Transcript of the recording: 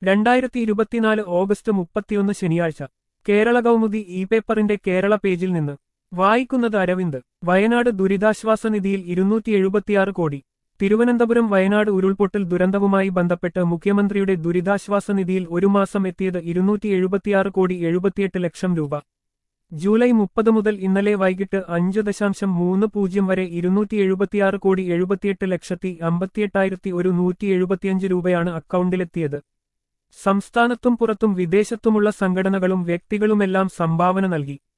രണ്ടായിരത്തി ഇരുപത്തിനാല് ഓഗസ്റ്റ് മുപ്പത്തിയൊന്ന് ശനിയാഴ്ച കേരള കൗമുദി ഇ പേപ്പറിന്റെ കേരള പേജിൽ നിന്ന് വായിക്കുന്നത് അരവിന്ദ് വയനാട് ദുരിതാശ്വാസ നിധിയിൽ ഇരുന്നൂറ്റി എഴുപത്തിയാറ് കോടി തിരുവനന്തപുരം വയനാട് ഉരുൾപൊട്ടൽ ദുരന്തവുമായി ബന്ധപ്പെട്ട് മുഖ്യമന്ത്രിയുടെ ദുരിതാശ്വാസ നിധിയിൽ ഒരു മാസം എത്തിയത് ഇരുന്നൂറ്റി എഴുപത്തിയാറ് കോടി എഴുപത്തിയെട്ട് ലക്ഷം രൂപ ജൂലൈ മുപ്പത് മുതൽ ഇന്നലെ വൈകിട്ട് അഞ്ച് ദശാംശം മൂന്ന് പൂജ്യം വരെ ഇരുന്നൂറ്റി എഴുപത്തിയാറ് കോടി എഴുപത്തിയെട്ട് ലക്ഷത്തി അമ്പത്തിയെട്ടായിരത്തി ഒരു നൂറ്റി എഴുപത്തിയഞ്ച് രൂപയാണ് അക്കൗണ്ടിലെത്തിയത് സംസ്ഥാനത്തും പുറത്തും വിദേശത്തുമുള്ള സംഘടനകളും വ്യക്തികളുമെല്ലാം സംഭാവന നൽകി